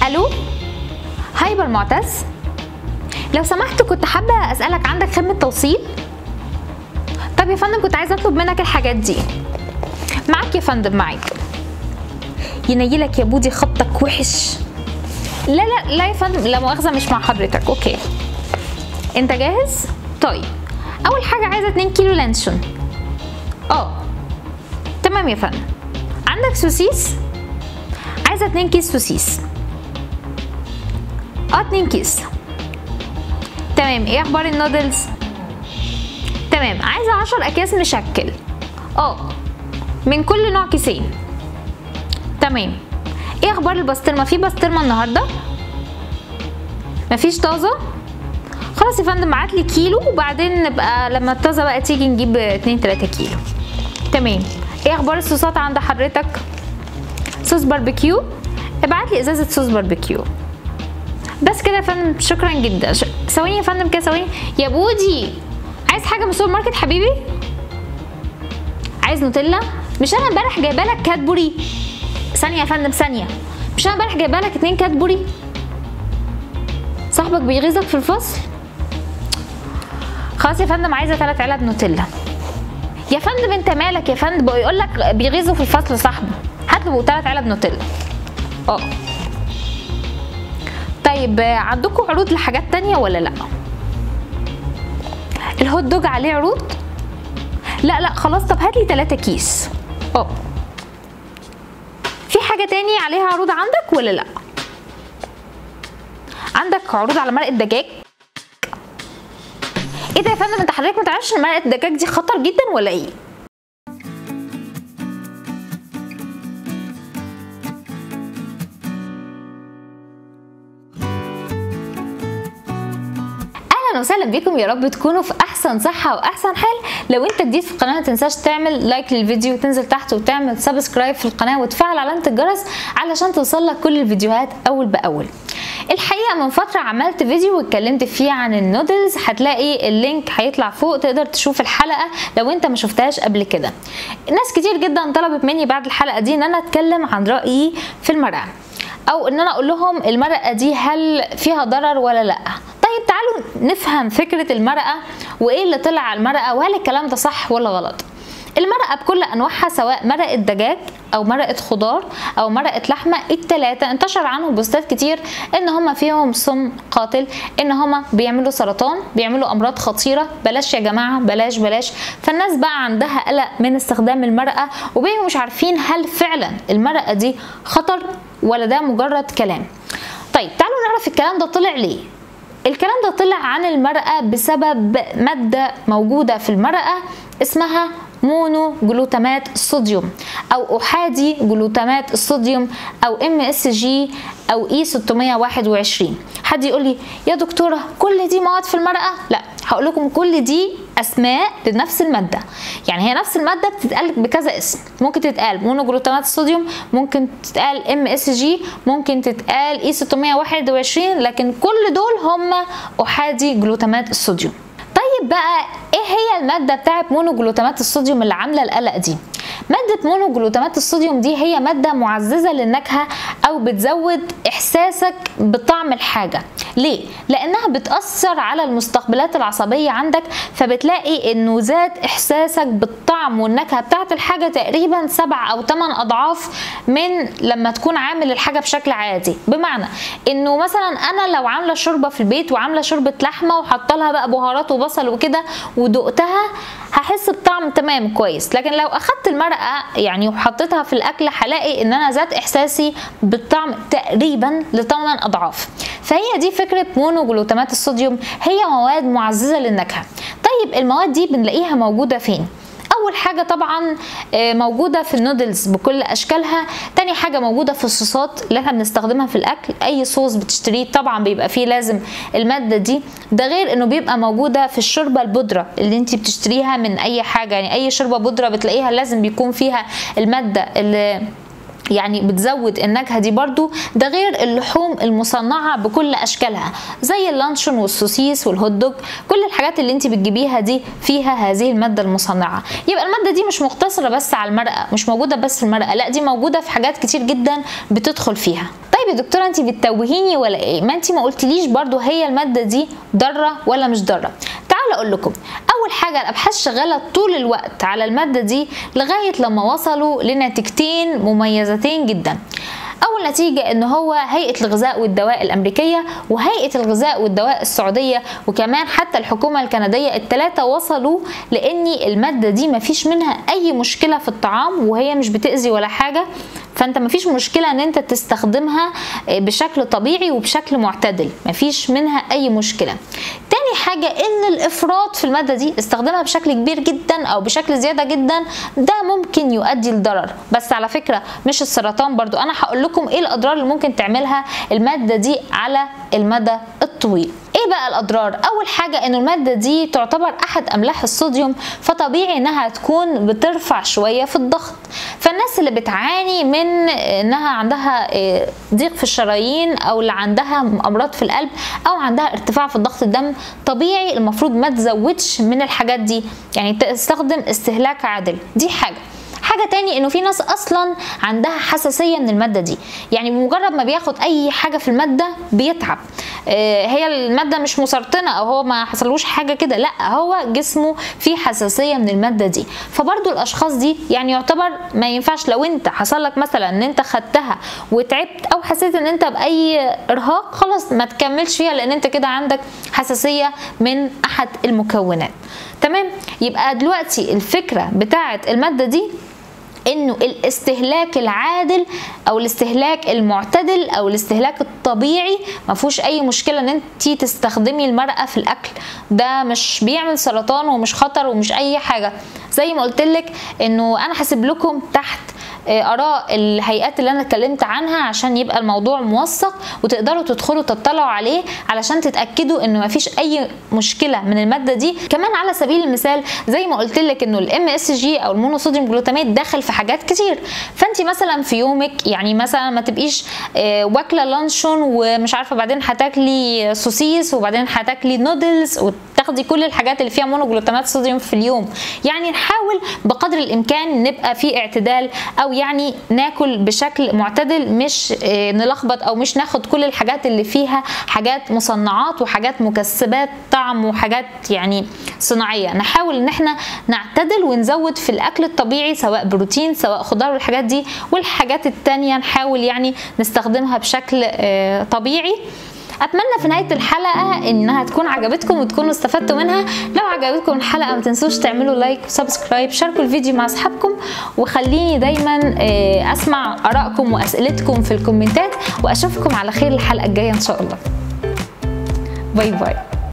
الو هايبر معتز لو سمحت كنت حابه اسالك عندك خدمه توصيل طب يا فندم كنت عايزه اطلب منك الحاجات دي معاك يا فندم معاك ينيلك يا بودي خطك وحش لا لا لا يا فندم لا مؤاخذه مش مع حضرتك اوكي انت جاهز طيب اول حاجه عايزه 2 كيلو لانشون اه تمام يا فندم عندك سوسيس عايزه 2 كيس سوسيس اه 2 كيس تمام ايه اخبار النودلز تمام عايزه 10 اكياس مشكل اه من كل نوع كيسين تمام ايه اخبار البسطرمه في بسطرمه النهارده مفيش طازه خلاص يا فندم ابعت لي كيلو وبعدين نبقى لما الطازه بقى تيجي نجيب 2 3 كيلو تمام ايه اخبار الصوصات عند حضرتك صوص باربيكيو ابعت لي ازازه صوص باربيكيو بس كده يا فندم شكرا جدا ش- ثواني يا فندم كده ثواني يا بودي عايز حاجه من السوبر ماركت حبيبي عايز نوتيلا مش انا امبارح جايبه لك كادبوري ثانيه يا فندم ثانيه مش انا امبارح جايبه لك اتنين كادبوري صاحبك بيغيظك في الفصل خلاص يا فندم عايزه ثلاث علب نوتيلا يا فندم انت مالك يا فندم بقى يقول لك بيغيظوا في الفصل صاحبه هات له ثلاث علب نوتيلا اه طيب آه، عندكم عروض لحاجات تانية ولا لا الهوت دوج عليه عروض لا لا خلاص طب هات لي 3 كيس اه في حاجة تاني عليها عروض عندك ولا لا عندك عروض على مرقة دجاج ايه ده يا فندم انت حضرتك ما تعرفش ان مرقة الدجاج دي خطر جدا ولا ايه اهلا وسهلا بكم يا رب تكونوا في احسن صحه واحسن حال لو انت جديد في القناه ما تنساش تعمل لايك للفيديو وتنزل تحت وتعمل سبسكرايب في القناه وتفعل علامه الجرس علشان توصلك كل الفيديوهات اول باول الحقيقه من فتره عملت فيديو واتكلمت فيه عن النودلز هتلاقي اللينك هيطلع فوق تقدر تشوف الحلقه لو انت ما شفتهاش قبل كده ناس كتير جدا طلبت مني بعد الحلقه دي ان انا اتكلم عن رايي في المرأة او ان انا اقول لهم المرأة دي هل فيها ضرر ولا لا طيب تعالوا نفهم فكرة المرأة وايه اللي طلع على المرأة وهل الكلام ده صح ولا غلط المرقة بكل أنواعها سواء مرقة دجاج أو مرقة خضار أو مرقة لحمة التلاتة انتشر عنهم بوستات كتير إن هما فيهم سم قاتل إن هما بيعملوا سرطان بيعملوا أمراض خطيرة بلاش يا جماعة بلاش بلاش فالناس بقى عندها قلق من استخدام المرقة وبقوا مش عارفين هل فعلا المرقة دي خطر ولا ده مجرد كلام طيب تعالوا نعرف الكلام ده طلع ليه الكلام ده طلع عن المرأة بسبب مادة موجودة في المرأة اسمها مونو جلوتامات الصوديوم او احادي جلوتامات الصوديوم او ام اس جي او اي 621 حد يقول لي يا دكتوره كل دي مواد في المرأة لا هقول لكم كل دي اسماء لنفس الماده يعني هي نفس الماده بتتقال بكذا اسم ممكن تتقال مونو جلوتامات الصوديوم ممكن تتقال ام اس جي ممكن تتقال اي 621 لكن كل دول هم احادي جلوتامات الصوديوم طيب بقى ايه هي الماده بتاعت مونو جلوتامات الصوديوم اللي عامله القلق دي مادة مونو جلوتامات الصوديوم دي هي مادة معززة للنكهة أو بتزود إحساسك بطعم الحاجة ليه؟ لأنها بتأثر على المستقبلات العصبية عندك فبتلاقي إنه زاد إحساسك بالطعم والنكهة بتاعت الحاجة تقريبا سبع أو ثمان أضعاف من لما تكون عامل الحاجة بشكل عادي بمعنى إنه مثلا أنا لو عاملة شوربة في البيت وعاملة شوربة لحمة وحاطة لها بقى بهارات وبصل وكده ودقتها هحس بطعم تمام كويس لكن لو أخدت المرقة يعني وحطيتها في الأكل هلاقي إن أنا زاد إحساسي بالطعم تقريبا لثمان أضعاف فهي دي فكرة مونو جلوتامات الصوديوم هي مواد معززة للنكهة طيب المواد دي بنلاقيها موجودة فين؟ اول حاجه طبعا موجوده في النودلز بكل اشكالها تاني حاجه موجوده في الصوصات اللي احنا بنستخدمها في الاكل اي صوص بتشتريه طبعا بيبقى فيه لازم الماده دي ده غير انه بيبقى موجوده في الشوربه البودره اللي انت بتشتريها من اي حاجه يعني اي شوربه بودره بتلاقيها لازم بيكون فيها الماده اللي يعني بتزود النكهه دي برضو ده غير اللحوم المصنعه بكل اشكالها زي اللانشون والسوسيس والهوت دوج كل الحاجات اللي انت بتجيبيها دي فيها هذه الماده المصنعه يبقى الماده دي مش مقتصره بس على المرقه مش موجوده بس في المرقه لا دي موجوده في حاجات كتير جدا بتدخل فيها طيب طيب يا دكتوره انت بتتوهيني ولا ايه ما انت ما قلتليش برضو هي الماده دي ضاره ولا مش ضاره تعالوا اقول لكم اول حاجه الابحاث شغاله طول الوقت على الماده دي لغايه لما وصلوا لنتيجتين مميزتين جدا اول نتيجه ان هو هيئه الغذاء والدواء الامريكيه وهيئه الغذاء والدواء السعوديه وكمان حتى الحكومه الكنديه الثلاثه وصلوا لان الماده دي مفيش منها اي مشكله في الطعام وهي مش بتاذي ولا حاجه فانت مفيش مشكله ان انت تستخدمها بشكل طبيعي وبشكل معتدل مفيش منها اي مشكله تاني حاجه ان الافراط في الماده دي استخدامها بشكل كبير جدا او بشكل زياده جدا ده ممكن يؤدي لضرر بس على فكره مش السرطان برضو انا هقول لكم ايه الاضرار اللي ممكن تعملها الماده دي على المدى الطويل ايه بقى الاضرار اول حاجه ان الماده دي تعتبر احد املاح الصوديوم فطبيعي انها تكون بترفع شويه في الضغط فالناس اللي بتعاني من انها عندها ضيق في الشرايين او اللي عندها امراض في القلب او عندها ارتفاع في ضغط الدم طبيعي المفروض ما تزودش من الحاجات دي يعني تستخدم استهلاك عادل دي حاجه حاجة تاني انه في ناس اصلا عندها حساسية من المادة دي يعني بمجرد ما بياخد اي حاجة في المادة بيتعب آه هي المادة مش مسرطنة او هو ما حصلوش حاجة كده لا هو جسمه فيه حساسية من المادة دي فبرضو الاشخاص دي يعني يعتبر ما ينفعش لو انت حصل لك مثلا ان انت خدتها وتعبت او حسيت ان انت باي ارهاق خلاص ما تكملش فيها لان انت كده عندك حساسية من احد المكونات تمام يبقى دلوقتي الفكرة بتاعة المادة دي انه الاستهلاك العادل او الاستهلاك المعتدل او الاستهلاك الطبيعي ما فيهوش اي مشكله ان انت تستخدمي المرقه في الاكل ده مش بيعمل سرطان ومش خطر ومش اي حاجه زي ما قلت لك انه انا هسيب لكم تحت اراء الهيئات اللي انا اتكلمت عنها عشان يبقى الموضوع موثق وتقدروا تدخلوا تطلعوا عليه علشان تتاكدوا انه مفيش اي مشكله من الماده دي كمان على سبيل المثال زي ما قلت لك انه الام اس جي او المونوصوديوم جلوتاميت داخل في حاجات كتير فانت مثلا في يومك يعني مثلا ما تبقيش واكله لانشون ومش عارفه بعدين هتاكلي سوسيس وبعدين هتاكلي نودلز تاخدي كل الحاجات اللي فيها مونوجلوتامات صوديوم في اليوم يعني نحاول بقدر الامكان نبقى في اعتدال او يعني ناكل بشكل معتدل مش نلخبط او مش ناخد كل الحاجات اللي فيها حاجات مصنعات وحاجات مكسبات طعم وحاجات يعني صناعيه نحاول ان احنا نعتدل ونزود في الاكل الطبيعي سواء بروتين سواء خضار والحاجات دي والحاجات التانية نحاول يعني نستخدمها بشكل طبيعي اتمنى في نهايه الحلقه انها تكون عجبتكم وتكونوا استفدتوا منها لو عجبتكم الحلقه ما تنسوش تعملوا لايك وسبسكرايب شاركوا الفيديو مع اصحابكم وخليني دايما اسمع ارائكم واسئلتكم في الكومنتات واشوفكم على خير الحلقه الجايه ان شاء الله باي باي